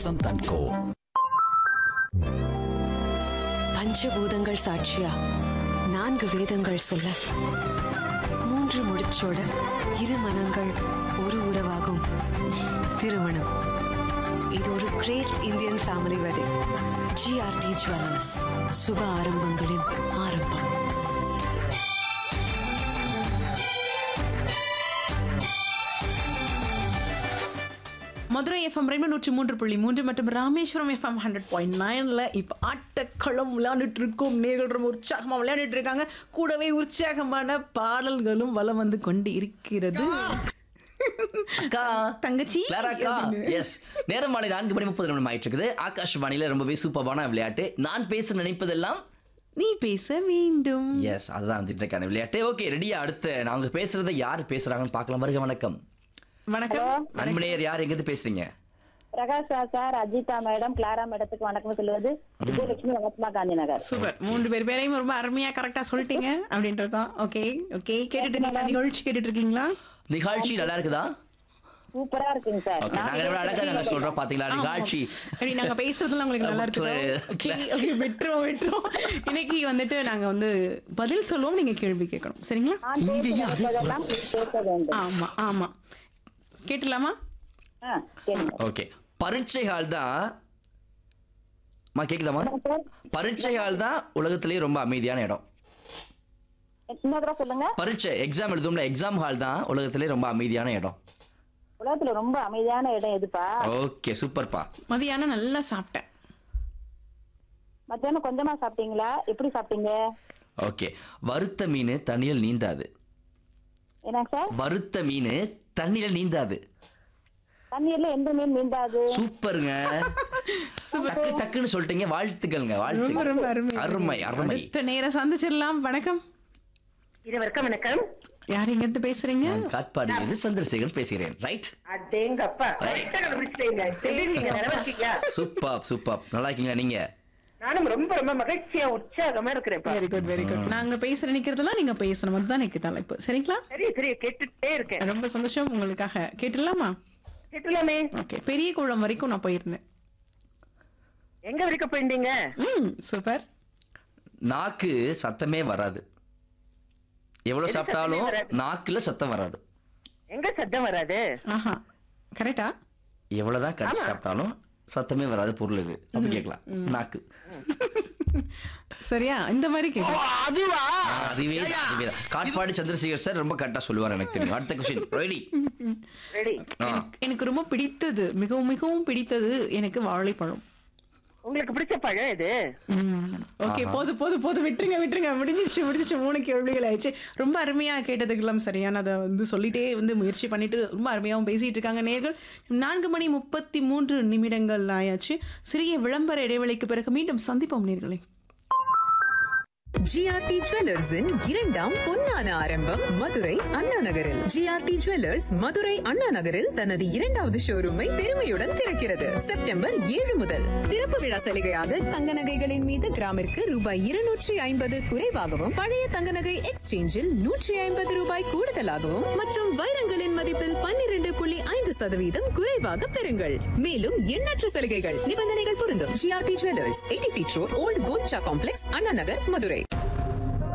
வசந்த் கோ பஞ்சபூதங்கள் சாட்சியா நான்கு வேதங்கள் சொல்ல மூன்று முடிச்சோட இரு மனங்கள் ஒரு உறவாகும் திருமணம் இது ஒரு great Indian family wedding GRT jewellers சுப ஆரம்பங்களின் ஆரம்பம் மதுரை எஃப்எம் ரெண்டு நூற்றி மூன்று புள்ளி மூன்று மற்றும் ராமேஸ்வரம் எஃப்எம் ஹண்ட்ரட் பாயிண்ட் நைன்ல இப்போ ஆட்டக்களம் விளையாண்டுட்டு இருக்கோம் நேர்கள் ரொம்ப உற்சாகமா விளையாண்டுட்டு இருக்காங்க கூடவே உற்சாகமான பாடல்களும் வலம் வந்து கொண்டு இருக்கிறது அக்கா தங்கச்சி கிளாராக்கா அப்படின்னு. எஸ் நேரம் மாலை நான்கு மணி முப்பது நிமிடம் ஆயிட்டு இருக்குது ஆகாஷ்வாணியில ரொம்பவே சூப்பரான விளையாட்டு நான் பேச நினைப்பதெல்லாம் நீ பேச வேண்டும் எஸ் அதுதான் வந்துட்டு இருக்கான விளையாட்டு ஓகே ரெடியா அடுத்து நாங்க பேசுறதை யார் பேசுறாங்கன்னு பார்க்கலாம் வருக வணக்கம் வணக்கம் அன்புநேயர் யார் எங்கிருந்து பேசுறீங்க Prakash Raj sir Ajitha madam Clara மேடத்துக்கு வணக்கம் சொல்லுவது விஜயலட்சுமி மகாத்மா காந்தி நகர் சூப்பர் மூன்று பேர் பேரையும் ரொம்ப அருமையா கரெக்டா சொல்லிட்டீங்க அப்படின்றது தான் ஓகே ஓகே கேட்டுட்டு இருக்கீங்களா நிகழ்ச்சி கேட்டுட்டு இருக்கீங்களா நிகழ்ச்சி நல்லா இருக்குதா சூப்பரா இருக்குங்க சார் ஓகே நாங்க எவ்வளவு அழகா நாங்க சொல்றோம் பாத்தீங்களா நிகழ்ச்சி அப்படி நாங்க பேசுறதுல உங்களுக்கு நல்லா Okay. இருக்கு விட்டுருவோம் விட்டுருவோம் இன்னைக்கு வந்துட்டு நாங்க வந்து பதில் சொல்லுவோம் நீங்க கேள்வி கேட்கணும் சரிங்களா நான் பேச நினைப்பதெல்லாம் பேச வேண்டும் ஆமா ஆமா கேட்டுலாமா ஆ, கேளுங்க. ஓகே பரீட்சை ஹால் தான் மா கேக்குதாமா சார், பரீட்சை ஹால் தான் உலகத்திலேயே ரொம்ப அமைதியான இடம் இன்னொரு தடவை சொல்லுங்க பரீட்சை எக்ஸாம் எழுதும்ல எக்ஸாம் ஹால் தான் உலகத்திலேயே ரொம்ப அமைதியான இடம் உலகத்துல ரொம்ப அமைதியான இடம் எதுப்பா ஓகே சூப்பர்ப்பா மதியானம் நல்லா சாப்பிட்டேன் மத்தியானம் கொஞ்சமா சாப்பிட்டீங்களா எப்படி சாப்பிட்டீங்க ஓகே வறுத்த மீன் தண்ணியில் நீந்தாது என்னங்க சார் வறுத்த மீன் தண்ணியில் நீந்தாது தண்ணீர்ல எந்த மீன் நீந்தாது சூப்பருங்க டக்கு டக்குன்னு சொல்லிட்டீங்க வாழ்த்துக்கள்ங்க ரொம்ப ரொம்ப வாழ்த்துக்கள் அருமை அருமை அருமை அடுத்த நேரம் சந்திச்சிடலாம் வணக்கம் இருவருக்கும் வணக்கம் யார் எங்க இருந்து பேசுறீங்க நான் காட்பாடியிலிருந்து சந்திரசேகர் பேசுகிறேன் ரைட் அடேங்கப்பா கரெக்டா கண்டுபிடிச்சிட்டீங்க எப்படி இருக்கீங்க நல்லா இருக்கீங்களா சூப்பர் சூப்பர் நல்லா இருக்கீங்களா நீங்க நானும் ரொம்ப ரொம்ப மகிழ்ச்சியா உற்சாகமா இருக்கிறேன்ப்பா வெரி குட் வெரி குட் நாங்க பேச நினைக்கிறதெல்லாம் நீங்க பேசணும் அதுதான் எனக்கு தலைப்பு சரிங்களா சரி சரி கேட்டுட்டே இருக்கேன் ரொம்ப சந்தோஷம் உங்களுக்காக கேட்டுடலாமா கேட்டலாமே ஓகே பெரிய குளம் வரைக்கும் நான் போயிருந்தேன் எங்க வரைக்கும் போயிருந்தீங்க ம் சூப்பர் நாக்கு சத்தமே வராது எவ்வளவு சாப்பிட்டாலும் சத்தமே வராது? நாக்குல சத்தம் வராது எங்க சத்தம் வராது ஆஹா கரெக்டா எவ்வளவுதான் கடிச்சு சாப்பிட்டாலும் சத்தமே வராது பொருள் இது அப்படி கேட்கலாம் நாக்கு சரியா இந்த மாதிரி கேட்கு ஆ, அதுவே தான், அதுவே தான். காட்பாடி சந்திரசேகர் சார் ரொம்ப கரெக்டா சொல்லுவார் எனக்கு தெரியும் அடுத்த கொஸ்டின் ரெடி ரெடி எனக்கு ரொம்ப பிடித்தது மிகவும் மிகவும் பிடித்தது எனக்கு வாழைப்பழம் உங்களுக்கு பிடிச்ச பழம் இது ஓகே போது போது போது விட்டுருங்க விட்டுருங்க முடிஞ்சிருச்சு முடிஞ்சிருச்சு மூணு கேள்விகள் ஆயிடுச்சு ரொம்ப அருமையா கேட்டதுக்கெல்லாம் சரியானதை வந்து சொல்லிட்டே வந்து முயற்சி பண்ணிட்டு ரொம்ப அருமையாகவும் பேசிட்டு இருக்காங்க நேர்கள் நான்கு மணி முப்பத்தி மூன்று நிமிடங்கள் ஆயாச்சு சிறிய விளம்பர இடைவெளிக்கு பிறகு மீண்டும் சந்திப்போம் நேர்களை ஜிஆர்டி ஜுவல்லர்ஸின் இரண்டாம் பொன்னான ஆரம்பம் மதுரை அண்ணா நகரில் ஜிஆர்டி ஜுவல்லர்ஸ் மதுரை அண்ணா நகரில் தனது இரண்டாவது ஷோரூமை பெருமையுடன் திறக்கிறது செப்டம்பர் ஏழு முதல் திறப்பு விழா சலுகையாக தங்க நகைகளின் மீது கிராமிற்கு ரூபாய் இருநூற்றி ஐம்பது குறைவாகவும் பழைய தங்க நகை எக்ஸ்சேஞ்சில் நூற்றி ஐம்பது ரூபாய் கூடுதலாகவும் மற்றும் வைரங்களின் மதிப்பில் பன்னிரண்டு புள்ளி ஐந்து சதவீதம் குறைவாக பெறுங்கள் மேலும் எண்ணற்ற சலுகைகள் நிபந்தனைகள் பொருந்தும் GRT jewellers eighty feet road old Kolcha complex Anna Nagar Madurai